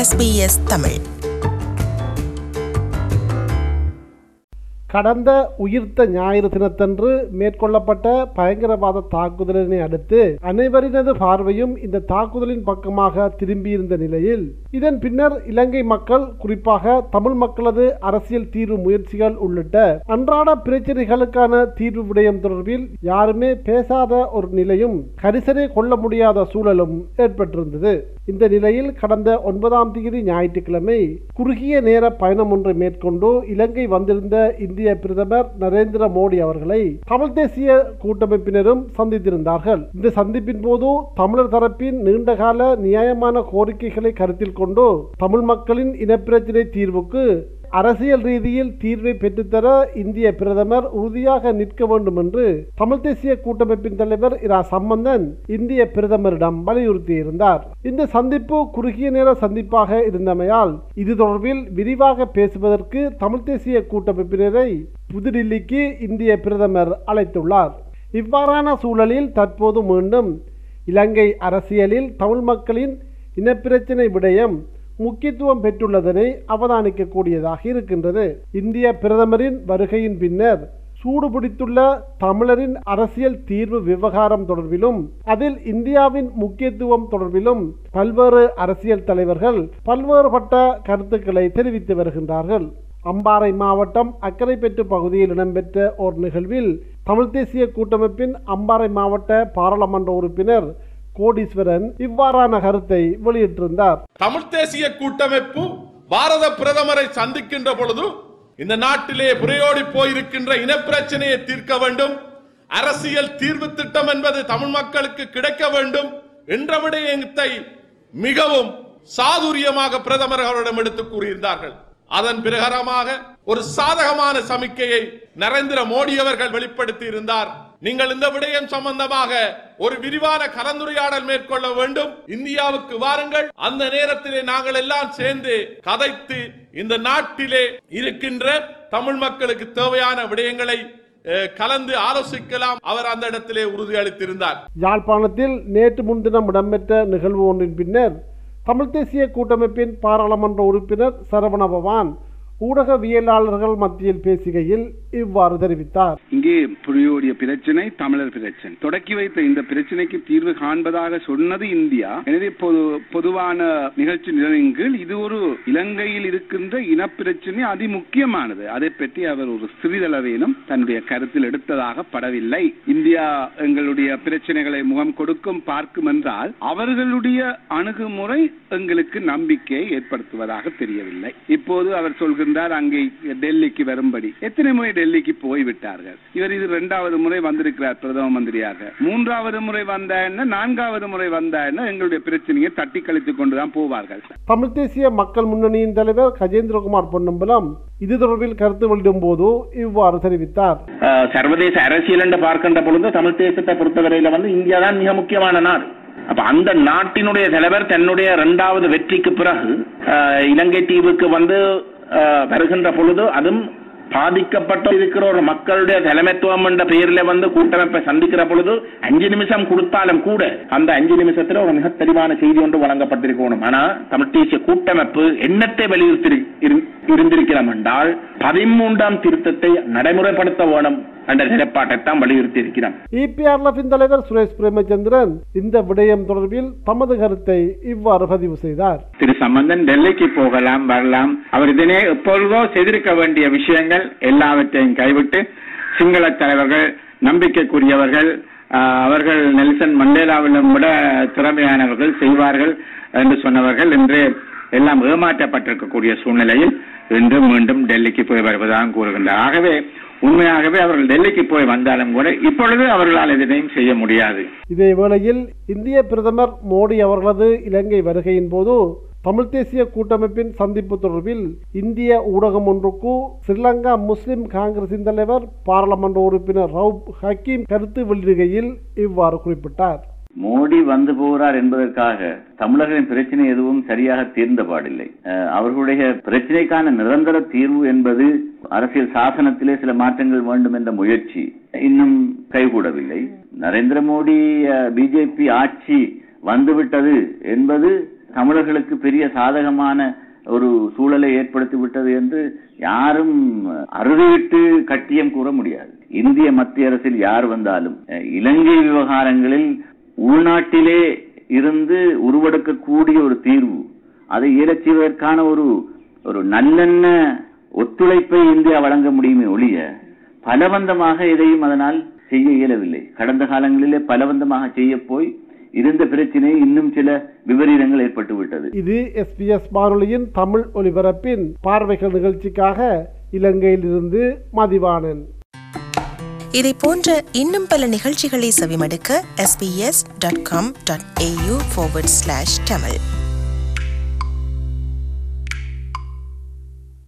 SBS Tamil கடந்த உயிர்த்த ஞாயிறு தினத்தன்று மேற்கொள்ளப்பட்ட பயங்கரவாத தாக்குதலினை அடுத்து அனைவரினது பார்வையும் இந்த தாக்குதலின் பக்கமாக திரும்பியிருந்த நிலையில் இதன் பின்னர் இலங்கை மக்கள் குறிப்பாக தமிழ் மக்களது அரசியல் தீர்வு முயற்சிகள் உள்ளிட்ட அன்றாட பிரச்சனைகளுக்கான தீர்வு விடயம் தொடர்பில் யாருமே பேசாத ஒரு நிலையும் கரிசனை கொள்ள முடியாத சூழலும் ஏற்பட்டிருந்தது இந்த நிலையில் கடந்த ஒன்பதாம் தேதி ஞாயிற்றுக்கிழமை குறுகிய நேர பயணம் ஒன்றை மேற்கொண்டு இலங்கை வந்திருந்த இந்திய பிரதமர் நரேந்திர மோடி அவர்களை தமிழ் தேசிய கூட்டமைப்பினரும் சந்தித்திருந்தார்கள் இந்த சந்திப்பின் போது தமிழர் தரப்பின் நீண்டகால நியாயமான கோரிக்கைகளை கருத்தில் கொண்டு தமிழ் மக்களின் இனப்பிரச்சினை தீர்வுக்கு அரசியல் ரீதியில் தீர்வை பெற்றுத்தர இந்திய பிரதமர் உறுதியாக நிற்க வேண்டும் என்று தமிழ் தேசிய கூட்டமைப்பின் தலைவர் இரா சம்பந்தன் இந்திய பிரதமரிடம் வலியுறுத்தியிருந்தார் இந்த சந்திப்பு குறுகிய நேர சந்திப்பாக இருந்தமையால் இது தொடர்பில் விரிவாக பேசுவதற்கு தமிழ் தேசிய கூட்டமைப்பினரை புதுடில்லிக்கு இந்திய பிரதமர் அழைத்துள்ளார் இவ்வாறான சூழலில் தற்போது மீண்டும் இலங்கை அரசியலில் தமிழ் மக்களின் இனப்பிரச்சினை விடயம் முக்கியத்துவம் பெற்றுள்ளதனை அவதானிக்கக்கூடியதாக இருக்கின்றது இந்திய பிரதமரின் வருகையின் பின்னர் சூடுபிடித்துள்ள தமிழரின் அரசியல் தீர்வு விவகாரம் தொடர்பிலும் அதில் இந்தியாவின் முக்கியத்துவம் தொடர்பிலும் பல்வேறு அரசியல் தலைவர்கள் பல்வேறுபட்ட கருத்துக்களை தெரிவித்து வருகின்றார்கள் அம்பாறை மாவட்டம் அக்கரைப்பற்று பகுதியில் இடம்பெற்ற ஓர் நிகழ்வில் தமிழ் தேசிய கூட்டமைப்பின் அம்பாறை மாவட்ட பாராளுமன்ற உறுப்பினர் கோடீஸ்வரன் இவ்வாறான கருத்தை வெளியிட்டிருந்தார் தமிழ் தேசிய கூட்டமைப்பு பாரத பிரதமரை சந்திக்கின்ற பொழுது இந்த நாட்டிலே புரையோடி போயிருக்கின்ற இனப்பிரச்சனையை தீர்க்க வேண்டும் அரசியல் தீர்வு திட்டம் என்பது தமிழ் மக்களுக்கு கிடைக்க வேண்டும் என்ற விடயத்தை மிகவும் சாதுரியமாக பிரதமர் அவரிடம் எடுத்து கூறியிருந்தார்கள் அதன் பிரகாரமாக ஒரு சாதகமான சமிக்கையை நரேந்திர மோடி அவர்கள் வெளிப்படுத்தி இருந்தார் நீங்கள் இந்த விடயம் சம்பந்தமாக ஒரு விரிவான கலந்துரையாடல் மேற்கொள்ள வேண்டும் இந்தியாவுக்கு வாருங்கள் அந்த நேரத்திலே நாங்கள் எல்லாம் சேர்ந்து கதைத்து இந்த நாட்டிலே இருக்கின்ற தமிழ் மக்களுக்கு தேவையான விடயங்களை அஹ், கலந்து ஆலோசிக்கலாம் அவர் அந்த இடத்திலே உறுதியளித்திருந்தார் யாழ்ப்பாணத்தில் நேற்று முன்தினம் இடம்பெற்ற நிகழ்வு ஒன்றின் பின்னர் தமிழ் தேசிய கூட்டமைப்பின் பாராளுமன்ற உறுப்பினர் சரவண பவான் ஊடகவியலாளர்கள் மத்தியில் பேசுகையில் இவ்வாறு தெரிவித்தார் இங்கே புரியோடிய பிரச்சனை தமிழர் பிரச்சனை தொடக்கி வைத்த இந்த பிரச்சனைக்கு தீர்வு காண்பதாக சொன்னது இந்தியா எனவே பொது பொதுவான நிகழ்ச்சி நிலையின் கீழ் இது ஒரு இலங்கையில் இருக்கின்ற இனப்பிரச்சனை அதிமுக்கியமானது அதை பற்றி அவர் ஒரு சிறிதளவேனும் தன்னுடைய கருத்தில் எடுத்ததாக படவில்லை இந்தியா எங்களுடைய பிரச்சனைகளை முகம் கொடுக்கும் பார்க்கும் என்றால் அவர்களுடைய அணுகுமுறை எங்களுக்கு நம்பிக்கையை ஏற்படுத்துவதாக தெரியவில்லை இப்போது அவர் சொல்கின்றார் அங்கே டெல்லிக்கு வரும்படி எத்தனை முறை டெல்லிக்கு போய்விட்டார்கள் இவர் இது இரண்டாவது முறை வந்திருக்கிறார் பிரதம மந்திரியாக மூன்றாவது முறை வந்தா என்ன நான்காவது முறை வந்தா என்ன எங்களுடைய பிரச்சனையை தட்டி கழித்துக் கொண்டுதான் போவார்கள் தமிழ் தேசிய மக்கள் முன்னணியின் தலைவர் கஜேந்திரகுமார் பொன்னம்பலம் இது தொடர்பில் கருத்து வெளியிடும் போது இவ்வாறு தெரிவித்தார் அஹ், சர்வதேச அரசியல் என்று பார்க்கின்ற பொழுது தமிழ் தேசத்தை பொறுத்தவரையில வந்து இந்தியா தான் மிக முக்கியமான நாடு அப்ப அந்த நாட்டினுடைய தலைவர் தன்னுடைய இரண்டாவது வெற்றிக்கு பிறகு அஹ், இலங்கை தீவுக்கு வந்து அஹ், வருகின்ற பொழுது அதுவும் பாதிக்கப்பட்டு இருக்கிற ஒரு மக்களுடைய தலைமைத்துவம் என்ற பெயரில் வந்து கூட்டமைப்பை சந்திக்கிற பொழுது அஞ்சு நிமிஷம் கொடுத்தாலும் கூட அந்த அஞ்சு நிமிஷத்துல ஒரு மிக தெளிவான செய்தி ஒன்று வழங்கப்பட்டிருக்கணும் ஆனா தமிழ் தேசிய கூட்டமைப்பு எண்ணத்தை வலியுறுத்தி இரு- இருந்திருக்கிறோம் என்றால் பதிமூன்றாம் திருத்தத்தை நடைமுறைப்படுத்த வேணும் என்ற நிலைப்பாட்டைத்தான் வலியுறுத்தி இருக்கிறோம் இபிஆர்எஃபின் தலைவர் சுரேஷ் பிரேமச்சந்திரன் இந்த விடயம் தொடர்பில் தமது கருத்தை இவ்வாறு பதிவு செய்தார் திரு சம்பந்தன் டெல்லிக்கு போகலாம் வரலாம் அவர் இதனே எப்பொழுதோ செய்திருக்க வேண்டிய விஷயங்கள் எல்லாவற்றையும் கைவிட்டு சிங்கள தலைவர்கள் நம்பிக்கைக்குரியவர்கள் ஆஹ், அவர்கள் நெல்சன் மண்டேலாவிலும் விட திறமையானவர்கள் செய்வார்கள் என்று சொன்னவர்கள் இன்று எல்லாம் ஏமாற்றப்பட்டிருக்கக்கூடிய சூழ்நிலையில் இன்று மீண்டும் டெல்லிக்கு போய் வருவதாக கூறுகின்றார் ஆகவே உண்மையாகவே அவர்கள் டெல்லிக்கு போய் வந்தாலும் கூட இப்பொழுது அவர்களால் எதனையும் செய்ய முடியாது இதே வேளையில் இந்திய பிரதமர் மோடி அவர்களது இலங்கை வருகையின் போது தமிழ் தேசிய கூட்டமைப்பின் சந்திப்பு தொடர்பில் இந்திய ஊடகம் ஒன்றுக்கு ஸ்ரீலங்கா முஸ்லிம் காங்கிரசின் தலைவர் பாராளுமன்ற உறுப்பினர் ரவுப் ஹக்கீம் கருத்து வெளியிடுகையில் இவ்வாறு குறிப்பிட்டார் மோடி வந்து போகிறார் என்பதற்காக தமிழர்களின் பிரச்சனை எதுவும் சரியாக தீர்ந்த பாடில்லை அஹ், அவர்களுடைய பிரச்சனைக்கான நிரந்தர தீர்வு என்பது அரசியல் சாசனத்திலே சில மாற்றங்கள் வேண்டும் என்ற முயற்சி இன்னும் கைகூடவில்லை நரேந்திர மோடி பிஜேபி ஆட்சி வந்துவிட்டது என்பது தமிழர்களுக்கு பெரிய சாதகமான ஒரு சூழலை ஏற்படுத்தி விட்டது என்று யாரும் அறுதிவிட்டு கட்டியம் கூற முடியாது இந்திய மத்திய அரசில் யார் வந்தாலும் அஹ், இலங்கை விவகாரங்களில் உள்நாட்டிலே இருந்து உருவெடுக்கக்கூடிய ஒரு தீர்வு அதை இயலச் செய்வதற்கான ஒரு ஒரு நல்லெண்ண ஒத்துழைப்பை இந்தியா வழங்க முடியுமே ஒழிய பலவந்தமாக எதையும் அதனால் செய்ய இயலவில்லை கடந்த காலங்களிலே பலவந்தமாக செய்ய போய் இருந்த பிரச்சனை இன்னும் சில விபரீதங்கள் ஏற்பட்டு விட்டது இது எஸ்பிஎஸ் வானொலியின் தமிழ் ஒலிபரப்பின் பார்வைகள் நிகழ்ச்சிக்காக இலங்கையிலிருந்து மதிவாணன் இதை போன்ற இன்னும் பல நிகழ்ச்சிகளை செவிமடுக்க sbs.com.au forward slash tamil